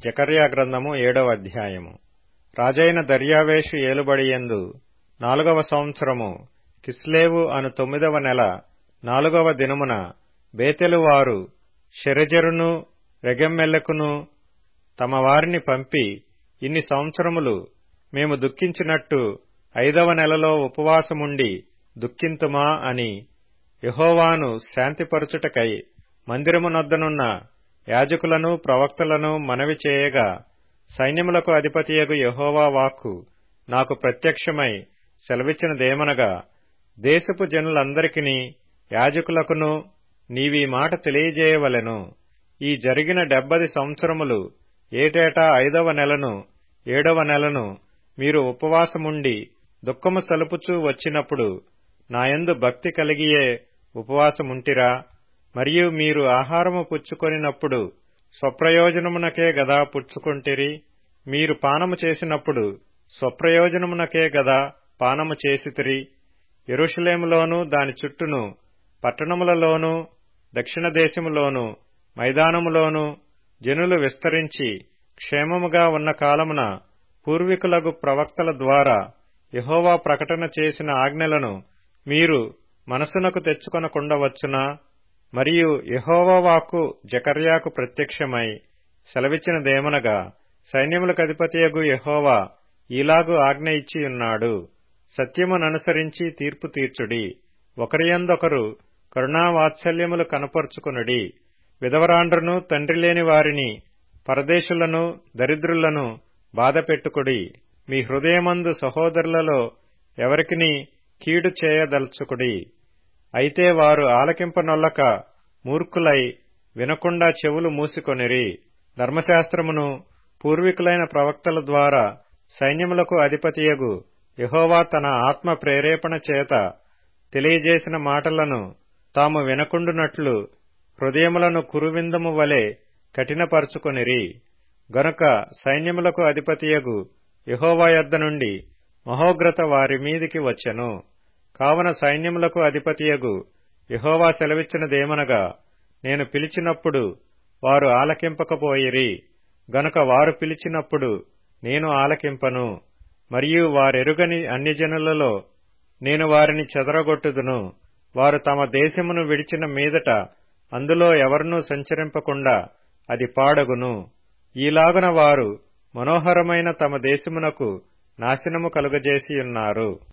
జకర్యా గ్రంథము ఏడవ అధ్యాయము రాజైన దర్యావేషు ఏలుబడియందు నాలుగవ సంవత్సరము కిస్లేవు అను తొమ్మిదవ నెల నాలుగవ దినమున బేతెలు వారు షెరెజెరును రెగెమ్మెలెకును తమ వారిని పంపి ఇన్ని సంవత్సరములు మేము దుఃఖించినట్టు ఐదవ నెలలో ఉపవాసముండి దుఃఖింతుమా అని యహోవాను శాంతిపరచుటకై మందిరమునొద్దనున్న యాజకులను ప్రవక్తలను మనవి చేయగా సైన్యములకు అధిపతియగు యహోవా వాక్కు నాకు ప్రత్యక్షమై సెలవిచ్చినదేమనగా దేశపు జనులందరికిని యాజకులకును నీవీ మాట తెలియజేయవలెను ఈ జరిగిన డెబ్బది సంవత్సరములు ఏటేటా ఐదవ నెలను ఏడవ నెలను మీరు ఉపవాసముండి దుఃఖము సలుపుచూ వచ్చినప్పుడు నాయందు భక్తి కలిగియే ఉపవాసముంటిరా మరియు మీరు ఆహారము పుచ్చుకొనినప్పుడు స్వప్రయోజనమునకే గదా పుచ్చుకొంటిరి మీరు పానము చేసినప్పుడు స్వప్రయోజనమునకే గదా పానము చేసితిరి ఎరుషలేములోను దాని చుట్టూను పట్టణములలోను దక్షిణ దేశములోను మైదానములోను జనులు విస్తరించి క్షేమముగా ఉన్న కాలమున పూర్వీకులగు ప్రవక్తల ద్వారా యహోవా ప్రకటన చేసిన ఆజ్ఞలను మీరు మనసునకు తెచ్చుకొనకుండవచ్చునా మరియు యహోవా వాక్కు జకర్యాకు ప్రత్యక్షమై సెలవిచ్చినదేమనగా సైన్యములకధిపతియగు యహోవా ఈలాగు ఆజ్ఞ ఇచ్చియున్నాడు సత్యముననుసరించి తీర్పు తీర్చుడి ఒకరియందొకరు కరుణావాత్సల్యములు కనపరుచుకునుడి విధవరాండ్రను తండ్రి లేని వారిని పరదేశులను దరిద్రులను బాధపెట్టుకుడి మీ హృదయమందు సహోదరులలో ఎవరికిని కీడు చేయదల్చుకుడి అయితే వారు ఆలకింపనొల్లక మూర్ఖులై వినకుండా చెవులు మూసికొనిరి ధర్మశాస్త్రమును పూర్వీకులైన ప్రవక్తల ద్వారా సైన్యములకు అధిపతియగు యహోవా తన ఆత్మ ప్రేరేపణ చేత తెలియజేసిన మాటలను తాము వినకుండునట్లు హృదయములను కురువిందము వలె కఠినపరుచుకొనిరి గనుక సైన్యములకు అధిపతియగు యహోవా యొద్ద నుండి మహోగ్రత వారి మీదికి వచ్చెను కావన సైన్యములకు అధిపతియగు యహోవా సెలవిచ్చినదేమనగా నేను పిలిచినప్పుడు వారు ఆలకింపకపోయిరి గనుక వారు పిలిచినప్పుడు నేను ఆలకింపను మరియు వారెరుగని అన్యజనులలో నేను వారిని చెదరగొట్టుదును వారు తమ దేశమును విడిచిన మీదట అందులో ఎవరినూ సంచరింపకుండా అది పాడగును ఈలాగున వారు మనోహరమైన తమ దేశమునకు నాశనము కలుగజేసియున్నారు